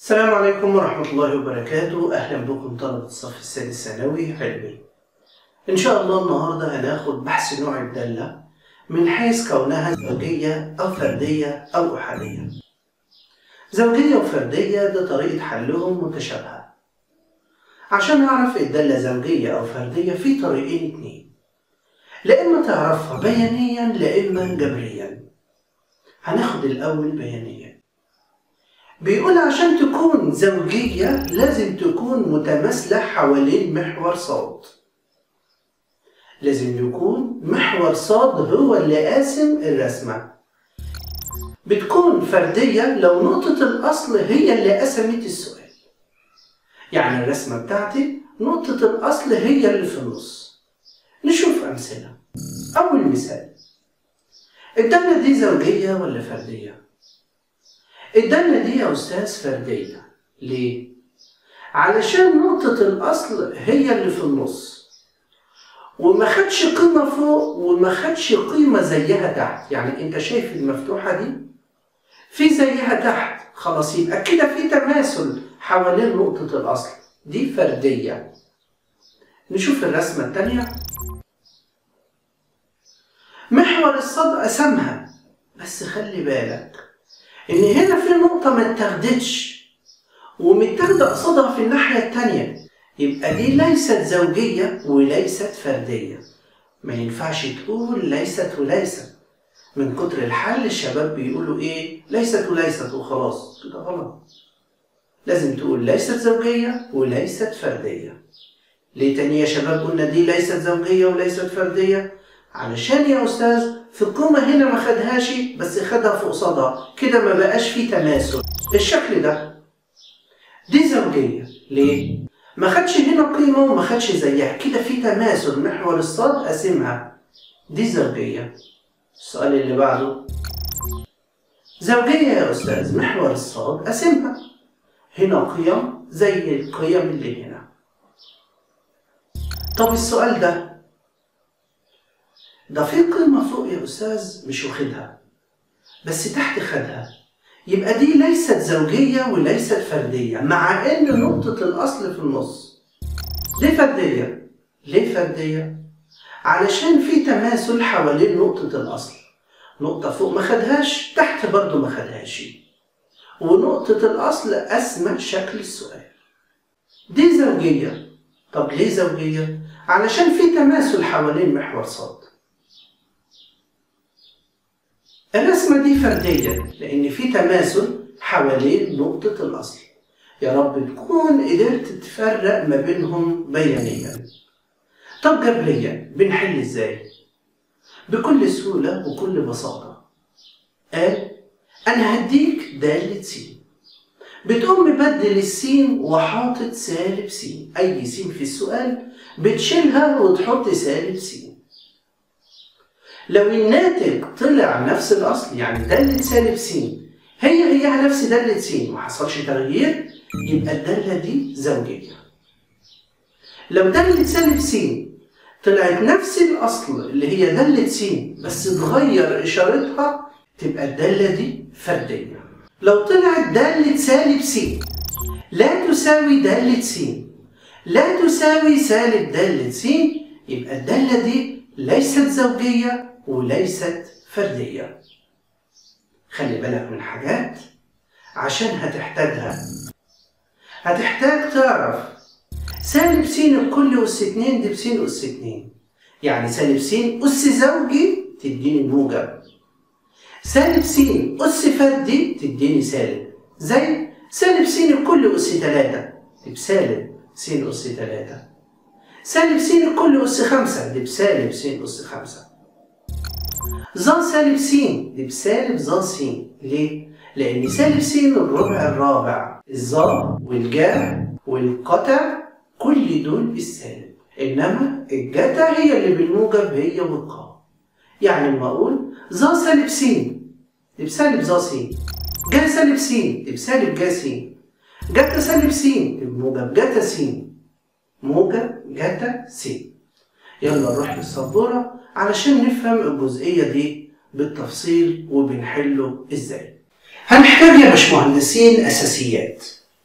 السلام عليكم ورحمة الله وبركاته أهلا بكم طلبة الصف السادس ثانوي علمي إن شاء الله النهاردة هناخد بحث نوع الدالة من حيث كونها زوجية أو فردية أو أحادية زوجية وفردية ده طريقة حلهم متشابهة عشان أعرف الدالة زوجية أو فردية في طريقين اتنين لا إما تعرفها بيانيا لا إما جبريا هناخد الأول بيانيا بيقول عشان تكون زوجية لازم تكون متماثلة حوالين محور صاد لازم يكون محور صاد هو اللي قاسم الرسمة بتكون فردية لو نقطة الأصل هي اللي قسمت السؤال يعني الرسمة بتاعتي نقطة الأصل هي اللي في النص نشوف أمثلة أول مثال الدالة دي زوجية ولا فردية؟ الدالة دي يا أستاذ فردية ليه؟ علشان نقطة الأصل هي اللي في النص وما خدش قيمة فوق وما خدش قيمة زيها تحت يعني أنت شايف المفتوحة دي في زيها تحت خلاص يبقى كده في تماثل حوالين نقطة الأصل دي فردية نشوف الرسمة التانية محور الصد قسمها بس خلي بالك ان هنا في نقطه ما اتاخدتش ومتاخده قصادها في الناحيه التانيه يبقى دي ليست زوجيه وليست فرديه ما ينفعش تقول ليست وليست من كتر الحل الشباب بيقولوا ايه ليست وليست وخلاص كده غلط لازم تقول ليست زوجيه وليست فرديه ليه تاني يا شباب قلنا دي ليست زوجيه وليست فرديه علشان يا استاذ في القمة هنا ما خدهاش بس خدها في قصادها كده ما بقاش فيه تماثل الشكل ده دي زوجية ليه؟ ما خدش هنا قيمة وما خدش زيها كده في تماثل محور الصاد قاسمها دي زوجية السؤال اللي بعده زوجية يا أستاذ محور الصاد قاسمها هنا قيم زي القيم اللي هنا طب السؤال ده ده في قيمة فوق يا أستاذ مش واخدها بس تحت خدها يبقى دي ليست زوجية وليست فردية مع إن نقطة الأصل في النص ليه فردية؟ ليه فردية؟ علشان في تماثل حوالين نقطة الأصل نقطة فوق ما خدهاش تحت برضو ما خدهاش ونقطة الأصل أسمى شكل السؤال دي زوجية طب ليه زوجية؟ علشان في تماثل حوالين محور صاد الرسمة دي فردية لأن في تماثل حوالين نقطة الأصل يا رب تكون قدرت تفرق ما بينهم بيانيا طب جبريا بنحل ازاي؟ بكل سهولة وكل بساطة قال أنا هديك دالة س بتقوم مبدل السين وحاطط سالب س أي س في السؤال بتشيلها وتحط سالب س لو الناتج طلع نفس الاصل يعني داله سالب س هي هي نفس داله س ما حصلش تغيير يبقى الداله دي زوجيه لو داله سالب س طلعت نفس الاصل اللي هي داله س بس اتغير اشارتها تبقى الداله دي فرديه لو طلعت داله سالب س لا تساوي داله س لا تساوي سالب داله س يبقى الداله دي ليست زوجيه وليست فردية خلي بالك من حاجات عشان هتحتاجها هتحتاج تعرف سالب س الكل أس اتنين دي بس أس اتنين يعني سالب س أس زوجي تديني موجب سالب س أس فردي تديني سالب زي سالب س الكل أس تلاتة دي بسالب س أس تلاتة سالب س الكل أس خمسة دي بسالب س أس خمسة ظا سالب س دي بسالب ظا س ليه؟ لأن سالب س الربع الرابع الظا والجا والقتا كل دول بالسالب إنما الجتا هي اللي بالموجب هي والقا يعني لما أقول ظا سالب س دي بسالب ظا س جا سالب س دي بسالب جا س جتا سالب س دي بموجب جتا س موجب جتا س يلا نروح للسبورة علشان نفهم الجزئية دي بالتفصيل وبنحله ازاي هنحتاج يا باشمهندسين اساسيات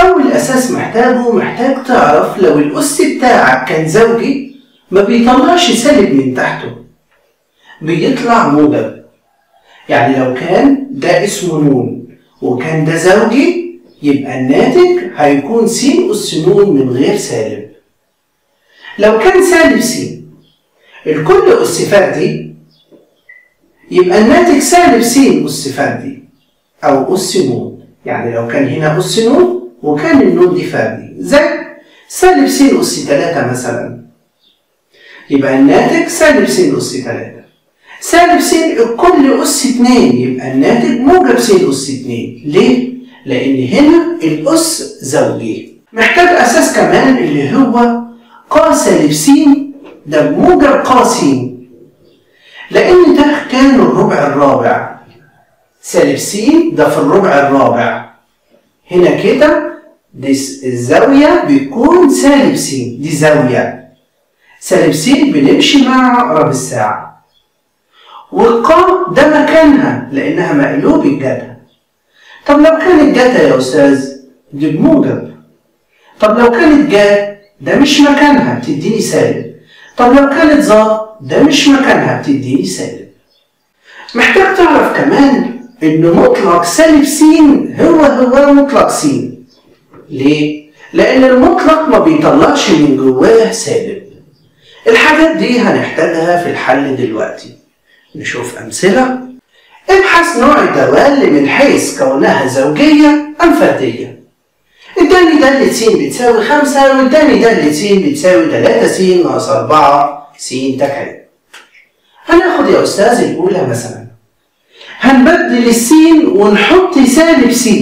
أول أساس محتاجه محتاج تعرف لو الأس بتاعك كان زوجي ما بيطلعش سالب من تحته بيطلع موجب يعني لو كان ده اسمه نون وكان ده زوجي يبقى الناتج هيكون س أس نون من غير سالب لو كان سالب س الكل أس فردي يبقى الناتج سالب س أس فردي أو أس نون يعني لو كان هنا أس نون وكان النون دي فردي زي سالب س أس 3 مثلا يبقى الناتج سالب س أس 3 سالب س الكل أس 2 يبقى الناتج موجب س أس 2 ليه؟ لأن هنا الأس زوجي محتاج أساس كمان اللي هو ق سالب س ده موجب ق س لأن ده كان الربع الرابع سالب س ده في الربع الرابع هنا كده دي الزاوية بيكون سالب س دي زاوية سالب س بنمشي مع عقرب الساعة والقا ده مكانها لأنها مقلوب الجدة طب لو كانت جتا يا أستاذ دي بموجب طب لو كانت جا ده مش مكانها بتديني سالب طب لو كانت ظا ده مش مكانها بتديني سالب محتاج تعرف كمان ان مطلق سالب س هو هو مطلق س ليه؟ لأن المطلق ما بيطلعش من جواه سالب الحاجات دي هنحتاجها في الحل دلوقتي نشوف أمثلة ابحث نوع الدوال من حيث كونها زوجية أم فردية اداني دالة س بتساوي خمسة واداني دالة س بتساوي تلاتة س ناقص أربعة س تكعيب هناخد يا أستاذ الأولى مثلا هنبدل السين ونحط سالب س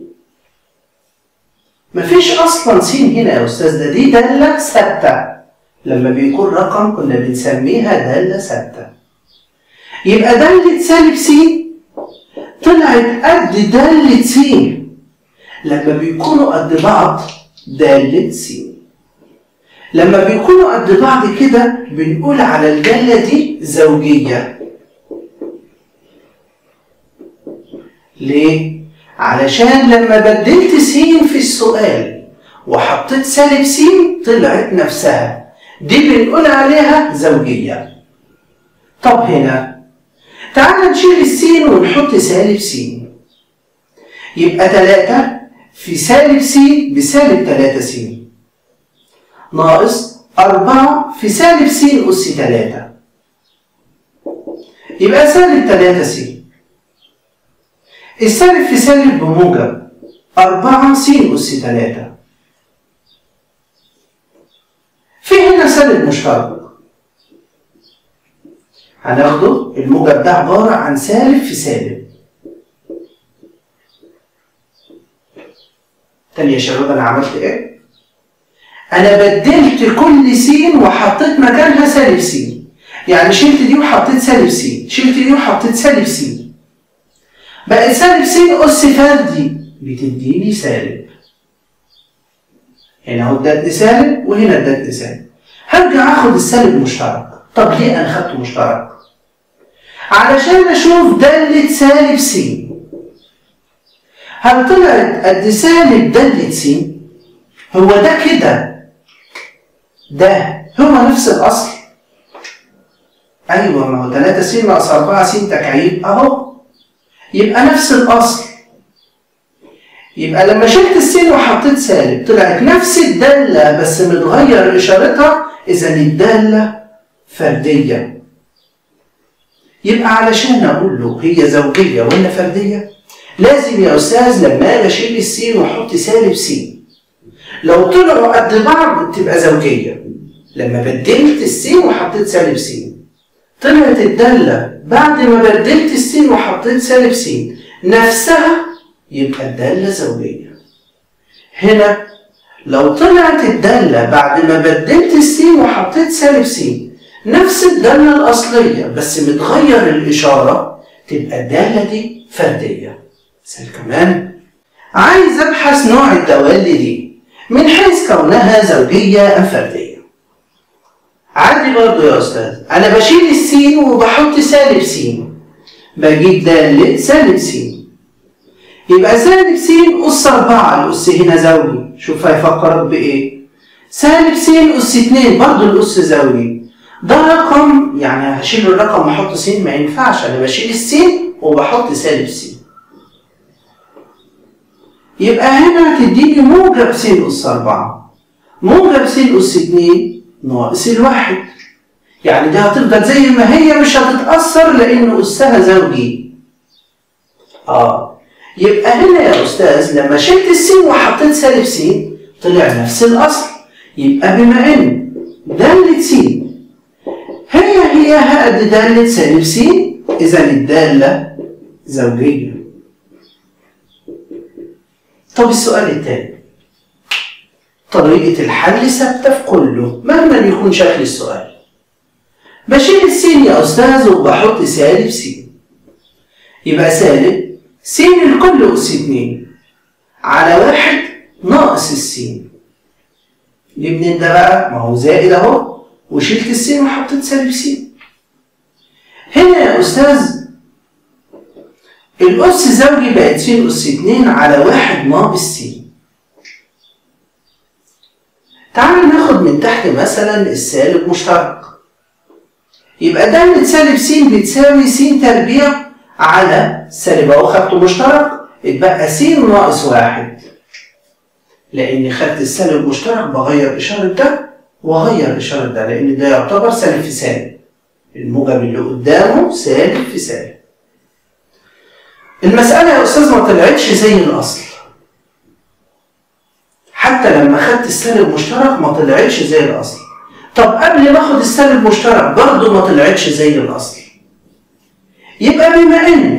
مفيش أصلا س هنا يا أستاذ ده دي دالة ثابتة لما بيكون رقم كنا بنسميها دالة ثابتة يبقى دالة سالب س طلعت قد دالة س لما بيكونوا قد بعض دالة س لما بيكونوا قد بعض كده بنقول على الدالة دي زوجية ليه؟ علشان لما بدلت س في السؤال وحطيت سالب س طلعت نفسها دي بنقول عليها زوجية طب هنا تعال نشيل السين ونحط سالب س يبقى 3 في سالب س بسالب 3 س ناقص 4 في سالب س أس 3 يبقى سالب 3 س السالب في سالب بموجب 4 س أس 3 في هنا سالب مشترك هناخده الموجب ده عبارة عن سالب في سالب تاني يا شباب أنا عملت إيه؟ أنا بدلت كل س وحطيت مكانها سالب س يعني شلت دي وحطيت سالب س شلت دي وحطيت سالب س بقت سالب س أس فردي بتديني سالب هنا اهو ادتني سالب وهنا ادتني سالب هرجع اخد السالب مشترك طب ليه انا خدته مشترك علشان اشوف دالة سالب س هل طلعت قد سالب دالة س هو ده كده ده هو نفس الاصل ايوه ما هو 3 س ناقص 4 س تكعيب اهو يبقى نفس الاصل يبقى لما شلت السين وحطيت سالب طلعت نفس الدالة بس متغير إشارتها إذا الدالة فردية يبقى علشان أقول له هي زوجية ولا فردية لازم يا أستاذ لما أجي أشيل السين وأحط سالب س لو طلعوا قد بعض تبقى زوجية لما بدلت السين وحطيت سالب س طلعت الدالة بعد ما بدلت السين وحطيت سالب س نفسها يبقى الدالة زوجية هنا لو طلعت الدالة بعد ما بدلت السين وحطيت سالب س نفس الدالة الأصلية بس متغير الإشارة تبقى الدالة دي فردية مثال كمان عايز أبحث نوع الدوال دي من حيث كونها زوجية أم فردية عادي برضو يا أستاذ أنا بشيل السين وبحط سالب س بجيب دالة سالب س يبقى سالب س أس 4 الأس هنا زوجي شوف هيفكرك بإيه سالب س أس 2 برضه الأس زوجي ده رقم يعني هشيل الرقم واحط س ما ينفعش انا بشيل السين وبحط سالب س يبقى هنا هتديني موجب س أس 4 موجب س أس 2 ناقص الواحد يعني دي هتفضل زي ما هي مش هتتأثر لأن أسها زوجي اه يبقى هنا يا أستاذ لما شلت السين وحطيت سالب س طلع نفس الأصل يبقى بما إن دالة س هي هي قد دالة سالب س إذا الدالة زوجية طب السؤال التاني طريقة الحل ثابتة في كله مهما يكون شكل السؤال بشيل السين يا أستاذ وبحط سالب س يبقى سالب س الكل أس 2 على واحد ناقص السين دي منين ده بقى؟ ما هو زائد أهو وشلت السين وحطيت سالب س هنا يا أستاذ الأس زوجي بقت س أس 2 على واحد ناقص س تعال ناخد من تحت مثلا السالب مشترك يبقى دالة سالب س بتساوي س تربيع على سالب اهو خدته مشترك اتبقى س ناقص واحد لأني خدت السالب مشترك بغير إشارة ده وأغير إشارة ده لأن ده يعتبر سالب في سالب الموجب اللي قدامه سالب في سالب المسألة يا أستاذ ما طلعتش زي الأصل حتى لما خدت السالب مشترك ما طلعتش زي الأصل طب قبل ما اخد السالب مشترك برضه ما طلعتش زي الأصل يبقى بما إن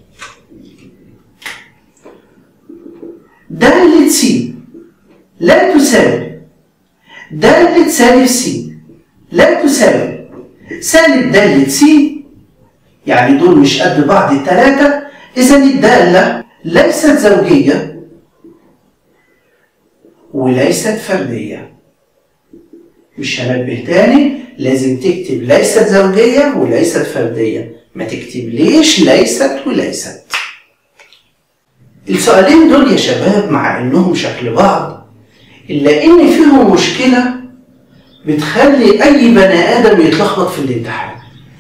دالة س لا تساوي دالة سالب س لا تساوي سالب دالة س يعني دول مش قد بعض التلاتة إذا الدالة ليست زوجية وليست فردية مش هنبه تاني لازم تكتب ليست زوجية وليست فردية ما تكتبليش ليست وليست السؤالين دول يا شباب مع انهم شكل بعض الا ان فيهم مشكلة بتخلي اي بني ادم يتلخبط في الامتحان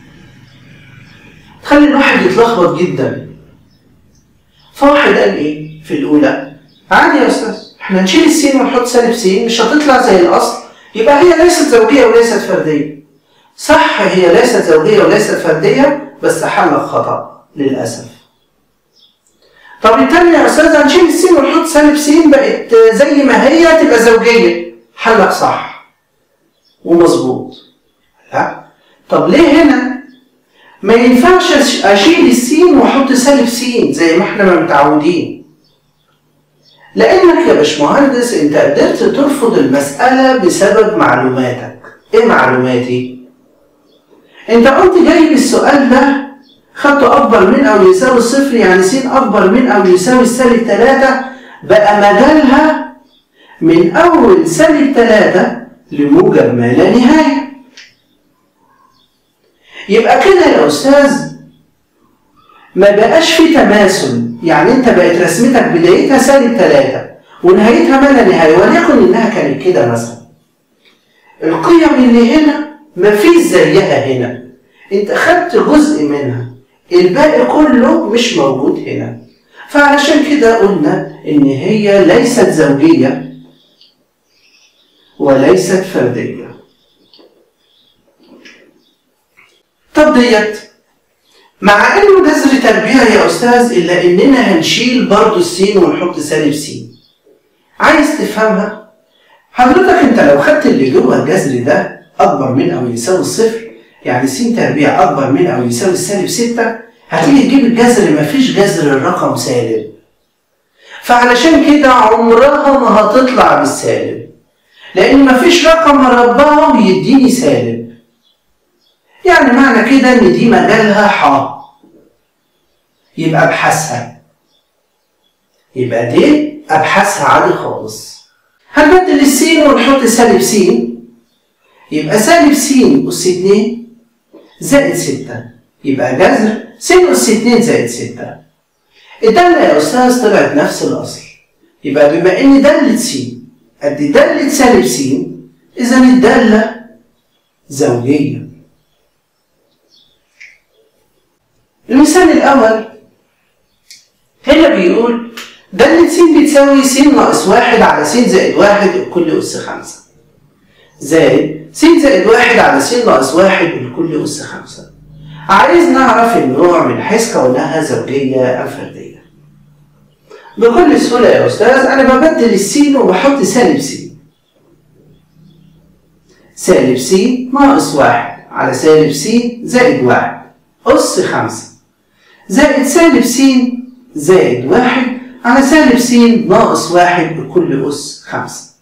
تخلي الواحد يتلخبط جدا فواحد قال ايه في الاولى عادي يا استاذ احنا نشيل السين ونحط سالب س مش هتطلع زي الاصل يبقى هي ليست زوجيه وليست فرديه صح هي ليست زوجيه وليست فرديه بس حلك خطا للاسف طب التانية يا استاذ هنشيل السين ونحط سالب س بقت زي ما هي تبقى زوجيه حلك صح ومظبوط لا طب ليه هنا ما ينفعش اشيل السين واحط سالب س زي ما احنا ما متعودين لانك يا باشمهندس انت قدرت ترفض المساله بسبب معلوماتك ايه معلوماتي انت قلت جايب السؤال ده خدته اكبر من او يساوي الصفر يعني س اكبر من او يساوي السالب 3 بقى مجالها من اول سالب 3 لموجب ما لا نهايه يبقى كده يا استاذ ما بقاش في تماثل يعني انت بقت رسمتك بدايتها سالب 3 ونهايتها ما لا نهايه وليكن انها كانت كده مثلا القيم اللي هنا ما فيش زيها هنا انت خدت جزء منها الباقي كله مش موجود هنا فعلشان كده قلنا ان هي ليست زوجيه وليست فرديه طب ديت مع انه جذر تربيع يا استاذ الا اننا هنشيل برضو السين ونحط سالب س عايز تفهمها حضرتك انت لو خدت اللي جوه الجذر ده اكبر من او يساوي الصفر يعني س تربيع اكبر من او يساوي السالب 6 هتيجي تجيب الجذر مفيش جذر الرقم سالب فعلشان كده عمرها ما هتطلع بالسالب لان مفيش رقم مربعه يديني سالب يعني معنى كده ان دي مجالها ح يبقى ابحثها يبقى دي ابحثها عادي خالص هنبدل السين ونحط سالب س يبقى سالب س أس 2 زائد 6 يبقى جذر س أس 2 زائد 6 الدالة يا أستاذ طلعت نفس الأصل يبقى بما إن دالة س قد دالة سالب س إذا الدالة زوجية المثال الأول هنا بيقول دالة س بتساوي س ناقص واحد على س زائد واحد لكل أس خمسة زائد س زائد واحد على س ناقص واحد لكل أس خمسة عايز نعرف النوع من حيث كونها زوجية أم فردية بكل سهولة يا أستاذ أنا ببدل السين وبحط سالب س سالب س ناقص واحد على سالب س زائد واحد أس خمسة زائد سالب س زائد واحد على سالب س ناقص واحد بكل أس خمسة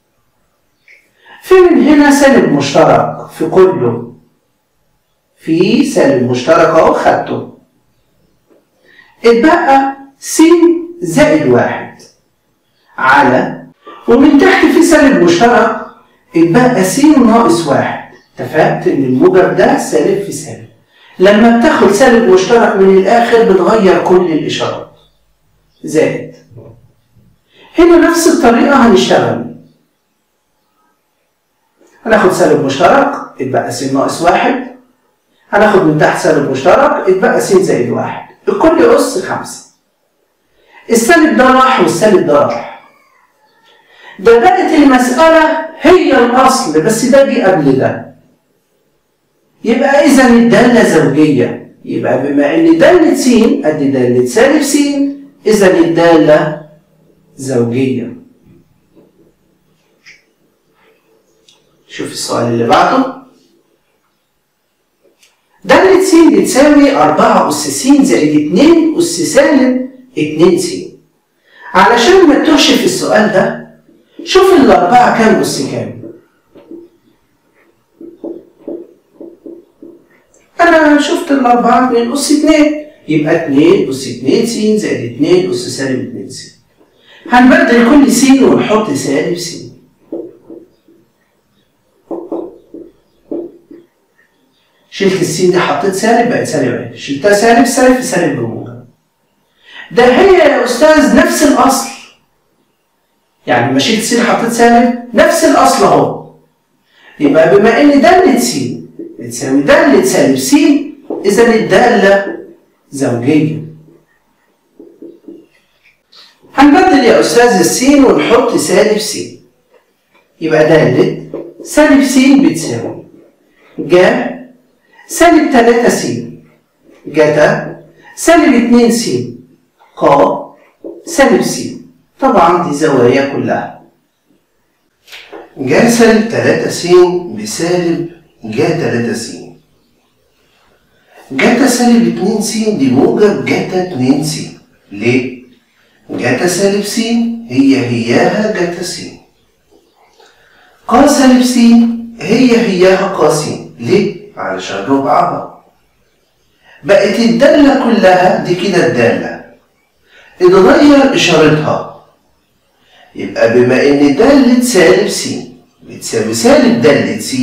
في من هنا سالب مشترك في كله في سالب مشترك اهو خدته اتبقى س زائد واحد على ومن تحت في سالب مشترك اتبقى س ناقص واحد اتفقت ان الموجب ده سالب في سالب لما بتاخد سالب مشترك من الاخر بتغير كل الاشارات زائد هنا نفس الطريقة هنشتغل هناخد سالب مشترك اتبقى س ناقص واحد هناخد من تحت سالب مشترك اتبقى س زائد واحد الكل أس خمسة السالب ده راح والسالب ده راح ده بقت المسألة هي الأصل بس ده جه قبل ده يبقى إذا الدالة زوجية يبقى بما إن دالة س قد دالة سالب س إذا الدالة زوجية شوف السؤال اللي بعده دالة س بتساوي 4 أس س زائد 2 أس سالب 2 س علشان ما تتوهش في السؤال ده شوف الأربعة كام أس كام أنا شفت الأربعة من أس 2 يبقى 2 أس 2 س زائد 2 أس سالب 2 س هنبدل كل س ونحط سالب س شلت السين دي حطيت سالب بقت سالب اهي شلتها سالب سالب في سالب بموجب ده هي يا استاذ نفس الاصل يعني ما شلت سين حطيت سالب نفس الاصل اهو يبقى بما ان دالة س بتساوي دالة سالب س اذا الدالة زوجية هنبدل يا استاذ السين ونحط سالب س يبقى دالة سالب س بتساوي جا سالب 3 س جتا سالب 2 س ق سالب س طبعا دي زوايا كلها جا سالب 3 س بسالب جا 3 س جاتا سالب 2 س دي موجب جاتا 2 س ليه؟ جاتا سالب س هي هياها جاتا س ق سالب س هي هياها ق س ليه؟ علشان ربعها بقت الدالة كلها دي كده الدالة اتغير إشارتها يبقى بما إن دالة سالب س بتساوي سالب دالة س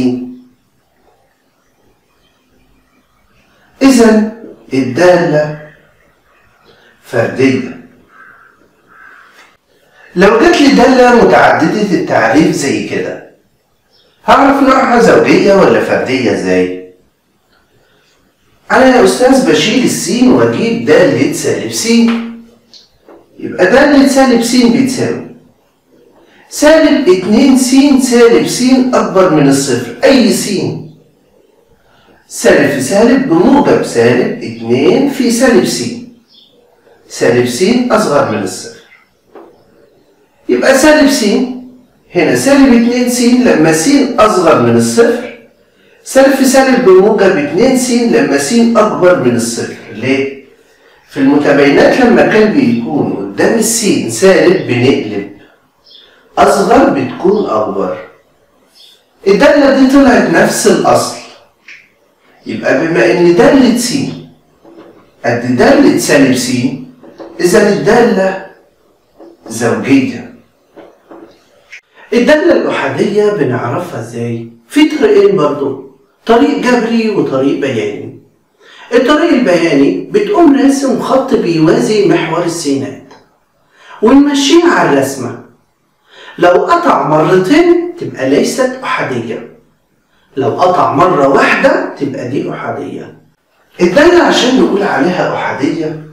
إذا الدالة فردية لو جات لي دالة متعددة التعريف زي كده هعرف نوعها زوجية ولا فردية ازاي؟ أنا يا أستاذ بشيل السين وأجيب دالة سالب س يبقى دالة سالب س بتساوي سالب اتنين س سالب س أكبر من الصفر أي س سالب في سالب بموجب سالب اتنين في سالب س سالب س أصغر من الصفر يبقى سالب س هنا سالب 2 س لما س أصغر من الصفر سالب في سالب بموجب 2 س لما س أكبر من الصفر ليه؟ في المتباينات لما كان بيكون قدام السين سالب بنقلب أصغر بتكون أكبر الدالة دي طلعت نفس الأصل يبقى بما إن دالة س قد دالة سالب س إذا الدالة زوجية الدالة الأحادية بنعرفها ازاي؟ في طريقين برضو طريق جبري وطريق بياني الطريق البياني بتقوم راسم خط بيوازي محور السينات ونمشيه على الرسمة لو قطع مرتين تبقى ليست أحادية لو قطع مرة واحدة تبقى دي أحادية الدالة عشان نقول عليها أحادية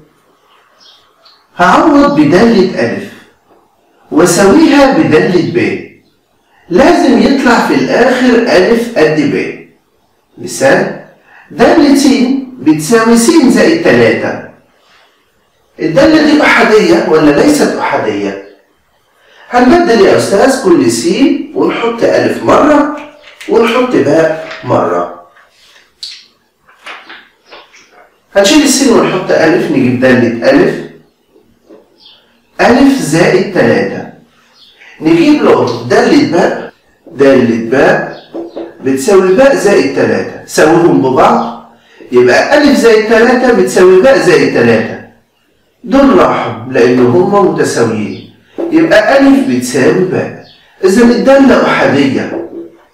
هعوض بدالة ألف وأساويها بدالة ب لازم يطلع في الآخر ألف قد ب مثال دالة س بتساوي س زائد تلاتة الدالة دي أحادية ولا ليست أحادية؟ هنبدل يا أستاذ كل س ونحط ألف مرة ونحط باء مرة هنشيل السين ونحط ألف نجيب دالة ألف ألف زائد تلاتة نجيب له دالة باء دالة باء بتساوي باء زائد تلاتة ساويهم ببعض يبقى ألف زائد تلاتة بتساوي باء زائد تلاتة دول راحوا لأن هما متساويين يبقى ألف بتساوي باء إذا الدالة أحادية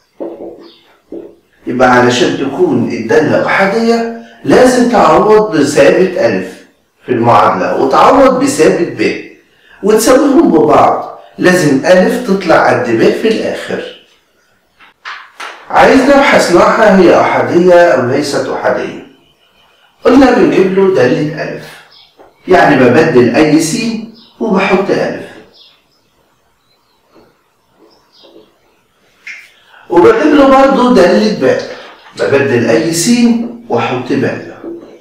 يبقى علشان تكون الدالة أحادية لازم تعوض بثابت ألف في المعادلة وتعوض بثابت ب وتساويهم ببعض لازم ألف تطلع قد ب في الآخر عايز نبحث نوعها هي أحادية أم ليست أحادية قلنا بنجيب له دالة ألف يعني ببدل أي س وبحط ألف وبجيب له برضه دالة باء ببدل أي س وأحط باء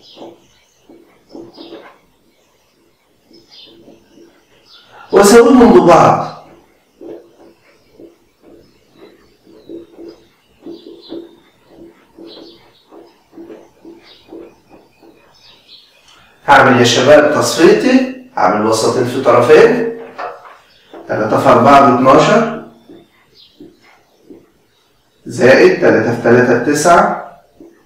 وأساويهم ببعض هعمل يا شباب تصفيتي هعمل وسطين في طرفين 3 في 4 ب 12 زائد 3 في 3 ب 9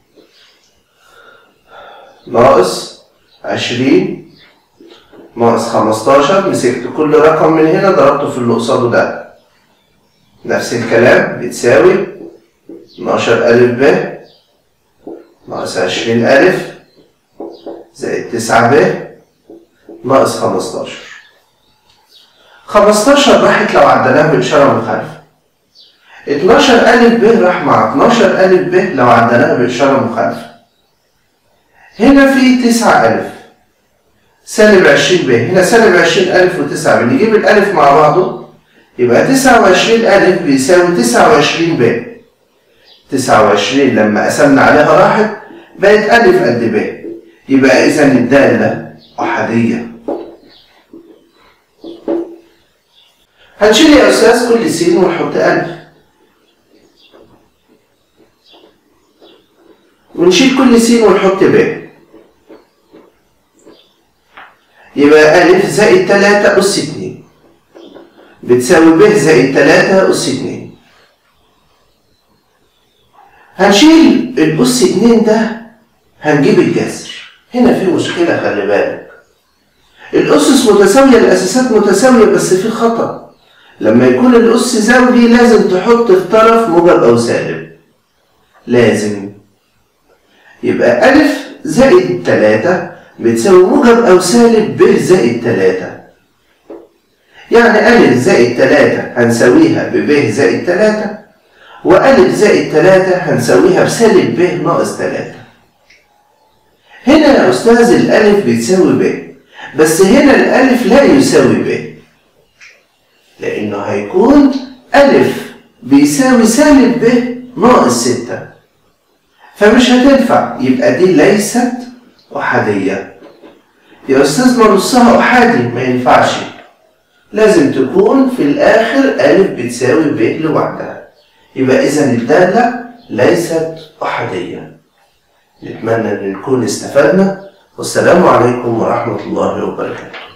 ناقص 20 ناقص 15 مسكت كل رقم من هنا ضربته في اللي قصاده ده نفس الكلام بتساوي 12 ألف ب ناقص 20 ألف زائد 9 ب ناقص 15 15 راحت لو عدناها بإشارة مخالفة 12 ألف ب راح مع 12 ألف ب لو عدناها بإشارة مخالفة هنا في 9 ألف سالب 20 ب هنا سالب 20 ألف و9 بنجيب الألف مع بعضه يبقى 29 ألف بيساوي 29 ب 29 لما قسمنا عليها راحت بقت ألف قد ب يبقى إذا الدالة أحادية هنشيل يا أستاذ كل س ونحط ألف ونشيل كل س ونحط ب يبقى ألف زائد تلاتة أس اتنين بتساوي ب زائد تلاتة أس اتنين هنشيل الأس اتنين ده هنجيب الجذر هنا في مشكلة خلي بالك الأسس متساوية الأساسات متساوية بس في خطأ لما يكون الأس زوجي لازم تحط في طرف موجب أو سالب لازم يبقى ألف زائد تلاتة بتساوي موجب أو سالب ب زائد تلاتة يعني ألف زائد تلاتة هنساويها بب زائد تلاتة وألف زائد تلاتة هنساويها بسالب ب ناقص تلاتة هنا يا أستاذ الألف بتساوي ب بس هنا الألف لا يساوي ب لأنه هيكون ألف بيساوي سالب ب ناقص ستة فمش هتنفع يبقى دي ليست أحادية يا أستاذ ما نصها أحادي ما ينفعش لازم تكون في الآخر ألف بتساوي ب لوحدها يبقى إذا الدالة ليست أحادية نتمنى أن نكون استفدنا والسلام عليكم ورحمة الله وبركاته